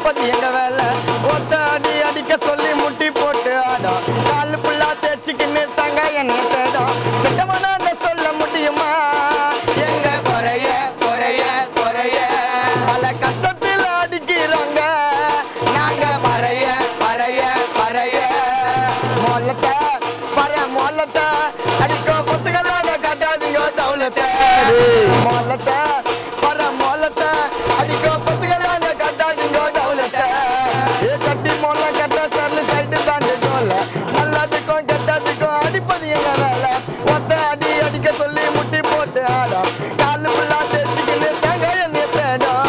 அடிப்பது எங்க வேலை ஒத்த அடி அடிக்க சொல்லி முட்டி போட்டு ஆடும் காலு புல்லா தேய்ச்சிக்கின்னு தாங்க என்ன தேடும் திட்டமான சொல்ல முடியுமா எங்க குறைய குறைய குறைய பல கஷ்டத்தில் அடிக்கிறாங்க நாங்க பறைய பறைய பறைய மொல்லத்தை பற மொல்லத்தை அடிக்கோ கொசுகளாக கட்டாதீங்க தௌலத்தை மொல்லத்தை பற மொல்லத்தை அடிக்கோ கொசுகளாக கட்டாதீங்க தௌலத்தை ஏ கட்டி மொல்ல கட்ட தரல சைடு தாண்டி சொல்ல நல்லதுக்கும் கெட்டதுக்கும் அடிப்பது எங்க வேலை ஒத்த அடி அடிக்க சொல்லி முட்டி போட்டு ஆடும் காலு ஃபுல்லா தேய்ச்சிக்கின்னு தேங்காய் எண்ணெய் தேடும்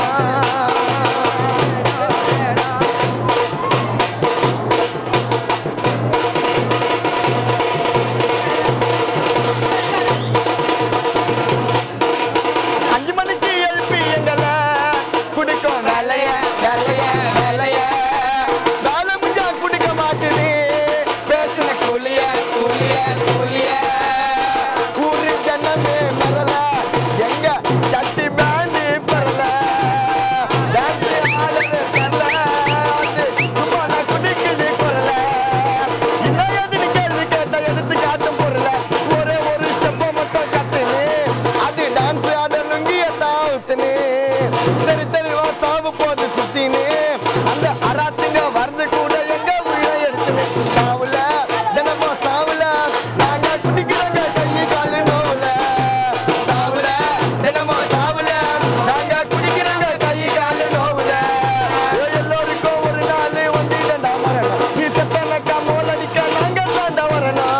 அஞ்சு மணிக்கு எழுப்பி எங்களை குடிக்கும் வேலைய வேலைய வேலைய வேலை முடிஞ்சா குடிக்க மாட்டுது பேசுன கூலிய கூலிய கூலிய ஊரு ஜனமே மரல எங்க சட்டி பேண்டு பரல பேண்டு ஆளுது பரல அது சும்மா நான் குடிக்குது குரல இன்னும் எதுன்னு கேள்வி கேட்டா எடுத்து காட்டும் பொருள ஒரே ஒரு ஸ்டெப்பை மட்டும் கட்டுனு அது டான்ஸ் ஆட லுங்கிய தாவுத்துனு தெரி தெளிவா சாவு போது சுத்தினு அந்த அராத்துங்க வரது கூட எங்க உள்ள எடுத்துனு சாவுல தினமும் சாவுல நாங்க குடிக்கிறோங்க கை காலு நோவுல சாவுல தினமும் சாவுல நாங்க குடிக்கிறோங்க கை காலு நோவுல ஏ, எல்லோருக்கும் ஒரு நாள் வந்துட்டா மரணம் நீ செத்தனக்கா மோலடிக்க நாங்க தாண்ட வரணும்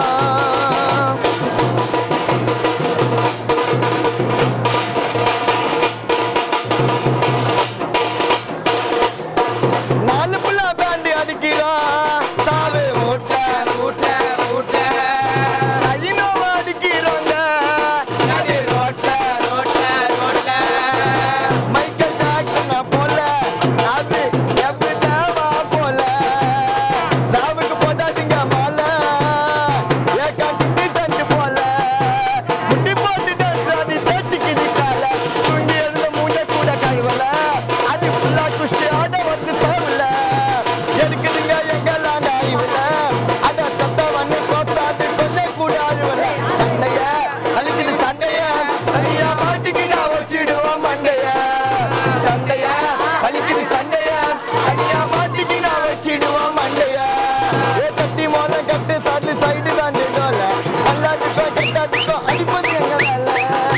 நாலு புள்ள பேண்டு அடிக்கிறோம் தாவு மூட்ட மூட்ட மூட்ட கையினோவ அடிக்கிறோங்க நடு ரோட்ட ரோட்ட ரோட்ட மைக்கேல் ஜாக்சன் போல அது எப்படி தேவா போல சாவுக்கு போட்டாதீங்க மாலை ஏக்கா குட்டி தண்டு போல முட்டி போட்டு டான்ஸ் ஆடி தேய்ச்சிக்கிது கால தூங்கி எழுந்த மூஞ்ச கூட கழுவல அது ஃபுல்லா குஷ்டி ஆட வந்து சாவல எதுக்குதுங்க எங்கெல்லாம் ஆய்வுல அட சத்த வந்து கோத்தாட்டு கொஞ்சம் கூட ஆழ்வல சண்டைய அழுக்குது சண்டைய தனியா மாட்டுக்கு நான் வச்சிடுவோம் மண்டைய சண்டைய அழுக்குது சண்டைய தனியா மாட்டுக்கு நான் வச்சிடுவோம் மண்டைய ஏ கட்டி மோத கட்டு சாட்டு சைடு தாண்டி டோல எல்லாத்துக்கும் கெட்டாத்துக்கும் அடிப்பது எங்க வேலை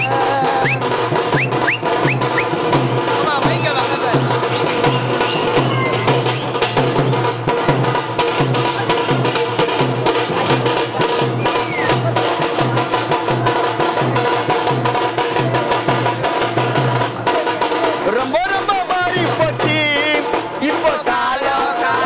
ரொம்ப ரொம்ப மாறி போச்சு இப்போ காலம்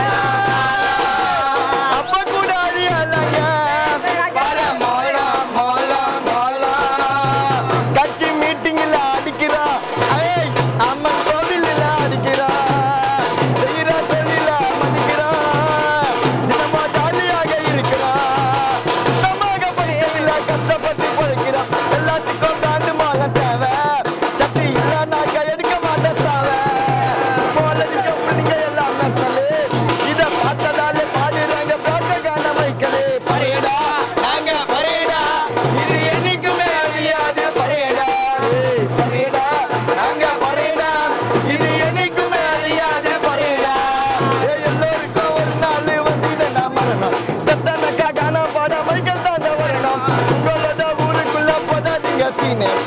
அப்ப கூட அழியலங்க வர மோளம் மோளம் மோளம் கட்சி மீட்டிங்ல அடிக்கிறான் ஏய் அம்மன் கோவில்ல அடிக்கிறான் செய்யற தொழில மதிக்கிறான் தினமா ஜாலியாக இருக்கிறான் சுத்தமாக படிக்கவில்லை கஷ்டப்பட்டு பொழைக்கிறான் எல்லாத்துக்கும் தாண்டு மாலை தேவை சட்டி இல்லைனாக்கா எடுக்க மாட்டேன் சாவை போலடிக்க பிள்ளைங்க எல்லாம் மெசலு இதை பார்த்ததாலே பாடுறாங்க பிராட்டகான மைக்கலு பரேடா நாங்க பரேடா இது என்னைக்குமே அழியாது பரேடா ஏய், பரேடா நாங்க பரேடா இது என்னைக்குமே அழியாது பரேடா ஏய், எல்லோருக்கும் ஒரு நாள் வந்து நான் மரணம் செத்தனக்கா காண பாட மைக்கல் தாண்ட வரணும் உங்களோட ஊருக்குள்ள போதாதீங்க சீனு